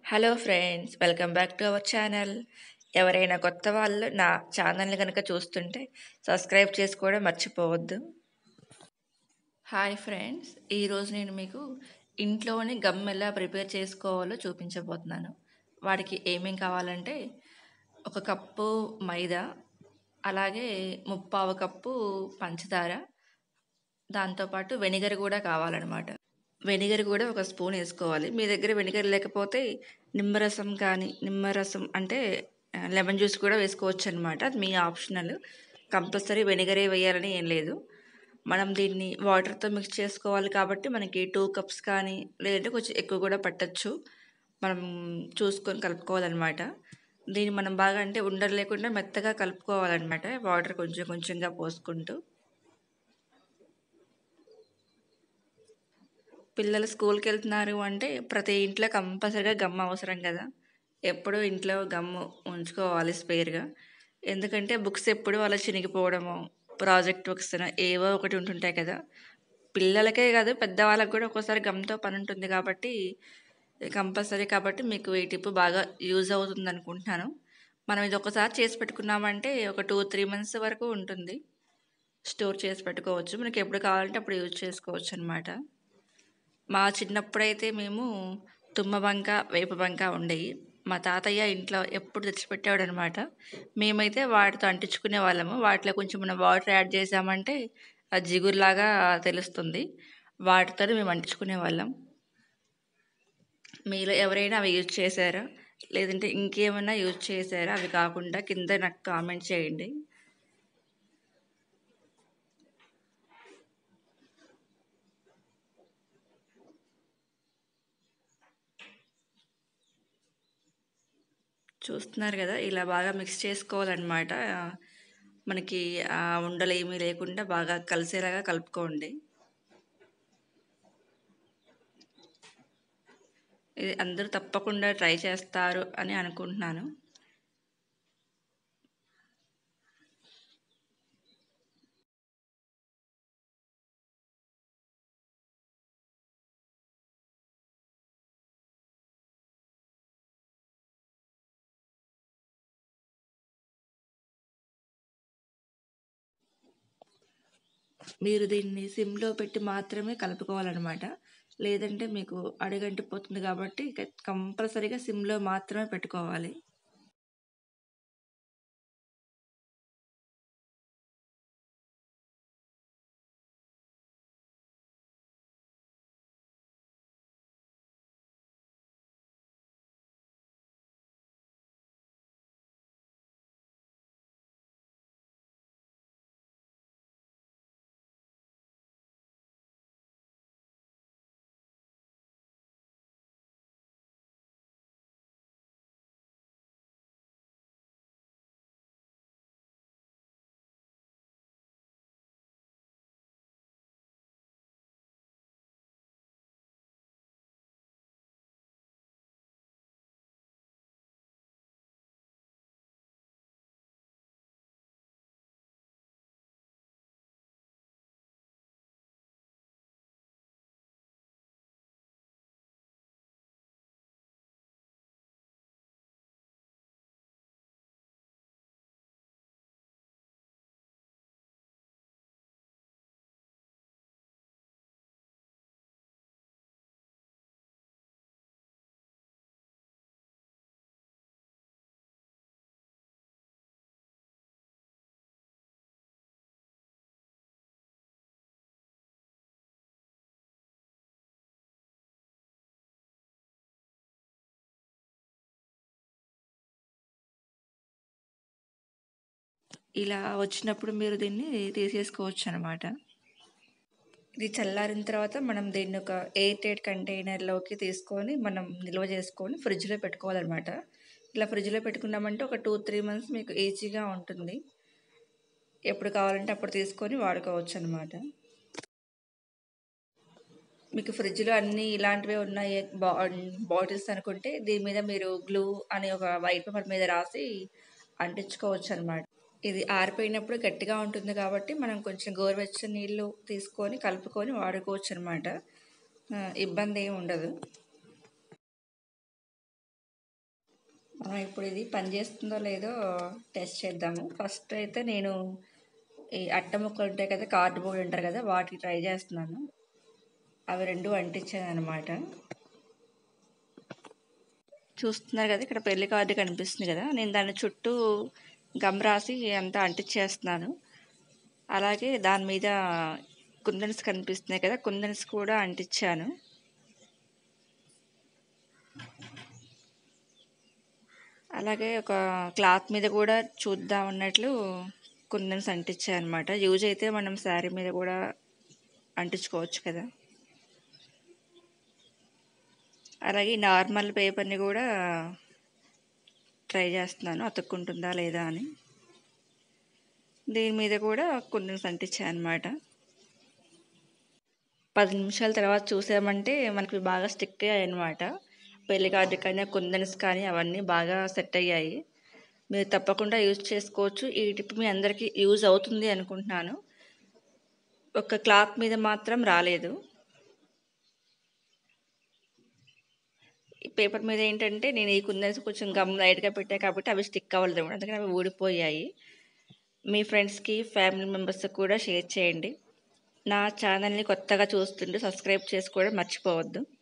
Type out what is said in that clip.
hello friends welcome back to our channel ఎవరైనా కొత్త వాళ్ళు నా ఛానల్ని కనుక చూస్తుంటే సబ్స్క్రైబ్ చేసుకోవడం మర్చిపోవద్దు హాయ్ ఫ్రెండ్స్ ఈరోజు నేను మీకు ఇంట్లోని గమ్ ఎలా ప్రిపేర్ చేసుకోవాలో చూపించబోతున్నాను వాటికి ఏమేం కావాలంటే ఒక కప్పు మైదా అలాగే ముప్పావు కప్పు పంచదార దాంతోపాటు వెనిగర్ కూడా కావాలన్నమాట వెనిగర్ కూడా ఒక స్పూన్ వేసుకోవాలి మీ దగ్గర వెనిగర్ లేకపోతే నిమ్మరసం కానీ నిమ్మరసం అంటే లెమన్ జ్యూస్ కూడా వేసుకోవచ్చు అనమాట అది మీ ఆప్షనల్ కంపల్సరీ వెనిగరే వేయాలని ఏం లేదు మనం దీన్ని వాటర్తో మిక్స్ చేసుకోవాలి కాబట్టి మనకి టూ కప్స్ కానీ లేదంటే కొంచెం ఎక్కువ కూడా పట్టచ్చు మనం చూసుకొని కలుపుకోవాలన్నమాట దీన్ని మనం బాగా అంటే ఉండలు లేకుండా మెత్తగా కలుపుకోవాలన్నమాట వాటర్ కొంచెం కొంచెంగా పోసుకుంటూ పిల్లలు స్కూల్కి వెళ్తున్నారు అంటే ప్రతి ఇంట్లో కంపల్సరిగా గమ్ అవసరం కదా ఎప్పుడూ ఇంట్లో గమ్ము ఉంచుకోవాలి స్పేర్గా ఎందుకంటే బుక్స్ ఎప్పుడు అలా చినిగిపోవడము ప్రాజెక్ట్ వర్క్స్ ఏవో ఒకటి ఉంటుంటాయి కదా పిల్లలకే కాదు పెద్దవాళ్ళకి కూడా ఒక్కోసారి గమ్తో పని ఉంటుంది కాబట్టి కంపల్సరీ కాబట్టి మీకు ఈ టిప్ బాగా యూజ్ అవుతుంది అనుకుంటున్నాను మనం ఇది ఒకసారి చేసి పెట్టుకున్నామంటే ఒక టూ త్రీ మంత్స్ వరకు ఉంటుంది స్టోర్ చేసి పెట్టుకోవచ్చు మనకి ఎప్పుడు కావాలంటే అప్పుడు యూజ్ చేసుకోవచ్చు అనమాట మా చిన్నప్పుడైతే మేము తుమ్మబంక వేపబంక ఉండేవి మా తాతయ్య ఇంట్లో ఎప్పుడు తెచ్చిపెట్టేవాడు అనమాట మేమైతే వాటితో అంటించుకునే వాళ్ళము వాటిలో కొంచెం మనం వాటర్ యాడ్ చేసామంటే అది జిగురులాగా తెలుస్తుంది వాటితో మేము అంటించుకునే వాళ్ళం మీలో ఎవరైనా అవి యూజ్ చేశారా లేదంటే ఇంకేమైనా యూజ్ చేశారా అవి కాకుండా కింద నాకు కామెంట్ చేయండి చూస్తున్నారు కదా ఇలా బాగా మిక్స్ చేసుకోవాలన్నమాట మనకి ఆ ఉండలు ఏమీ లేకుండా బాగా కలిసేలాగా కలుపుకోండి ఇది అందరూ తప్పకుండా ట్రై చేస్తారు అని అనుకుంటున్నాను మీరు దీన్ని సిమ్లో పెట్టి మాత్రమే కలుపుకోవాలన్నమాట లేదంటే మీకు అడుగంటిపోతుంది కాబట్టి కంపల్సరీగా సిమ్లో మాత్రమే పెట్టుకోవాలి ఇలా వచ్చినప్పుడు మీరు దీన్ని తీసేసుకోవచ్చు అనమాట ఇది చల్లారిన తర్వాత మనం దీన్ని ఒక ఎయిర్ టైట్ కంటైనర్లోకి తీసుకొని మనం నిల్వ చేసుకొని ఫ్రిడ్జ్లో పెట్టుకోవాలన్నమాట ఇలా ఫ్రిడ్జ్లో పెట్టుకున్నామంటే ఒక టూ త్రీ మంత్స్ మీకు ఈజీగా ఉంటుంది ఎప్పుడు కావాలంటే అప్పుడు తీసుకొని వాడుకోవచ్చు అనమాట మీకు ఫ్రిడ్జ్లో అన్నీ ఇలాంటివే ఉన్నాయి బా బాటిల్స్ అనుకుంటే దీని మీద మీరు గ్లూ అని ఒక వైట్ పేపర్ మీద రాసి అంటించుకోవచ్చు అనమాట ఇది ఆరిపోయినప్పుడు గట్టిగా ఉంటుంది కాబట్టి మనం కొంచెం గోరువెచ్చని నీళ్ళు తీసుకొని కలుపుకొని వాడుకోవచ్చు అనమాట ఇబ్బంది ఏమి ఉండదు మనం ఇప్పుడు ఇది పనిచేస్తుందో లేదో టెస్ట్ చేద్దాము ఫస్ట్ అయితే నేను ఈ అట్ట ముక్కలు ఉంటాయి కదా కార్డ్బోర్డ్ ఉంటారు కదా వాటికి ట్రై చేస్తున్నాను అవి రెండు అంటించాను అనమాట చూస్తున్నారు కదా ఇక్కడ పెళ్లి కార్డు కనిపిస్తుంది కదా నేను దాని చుట్టూ గమ్ రాసి అంతా అంటించేస్తున్నాను అలాగే దాని మీద కుందన్స్ కనిపిస్తున్నాయి కదా కుందన్స్ కూడా అంటించాను అలాగే ఒక క్లాత్ మీద కూడా చూద్దాం అన్నట్లు కుందన్స్ అంటించాను అనమాట యూజ్ అయితే మనం శారీ మీద కూడా అంటించుకోవచ్చు కదా అలాగే నార్మల్ పేపర్ని కూడా ట్రై చేస్తున్నాను అతుక్కుంటుందా లేదా అని దీని మీద కూడా కుందన్స్ అంటించాను అనమాట పది నిమిషాల తర్వాత చూసామంటే మనకి బాగా స్టిక్ అయ్యాయి అనమాట పెళ్లి కార్డు కానీ కుందన్స్ కానీ అవన్నీ బాగా సెట్ అయ్యాయి మీరు తప్పకుండా యూజ్ చేసుకోవచ్చు ఈ టిప్ మీ అందరికీ యూజ్ అవుతుంది అనుకుంటున్నాను ఒక క్లాత్ మీద మాత్రం రాలేదు ఈ పేపర్ మీద ఏంటంటే నేను ఈ కుందన్స్ కొంచెం గమ్ లైట్గా పెట్టా కాబట్టి అవి స్టిక్ అవ్వలేదు అందుకని అవి ఊడిపోయాయి మీ ఫ్రెండ్స్కి ఫ్యామిలీ మెంబర్స్కి కూడా షేర్ చేయండి నా ఛానల్ని కొత్తగా చూస్తుంటే సబ్స్క్రైబ్ చేసుకోవడం మర్చిపోవద్దు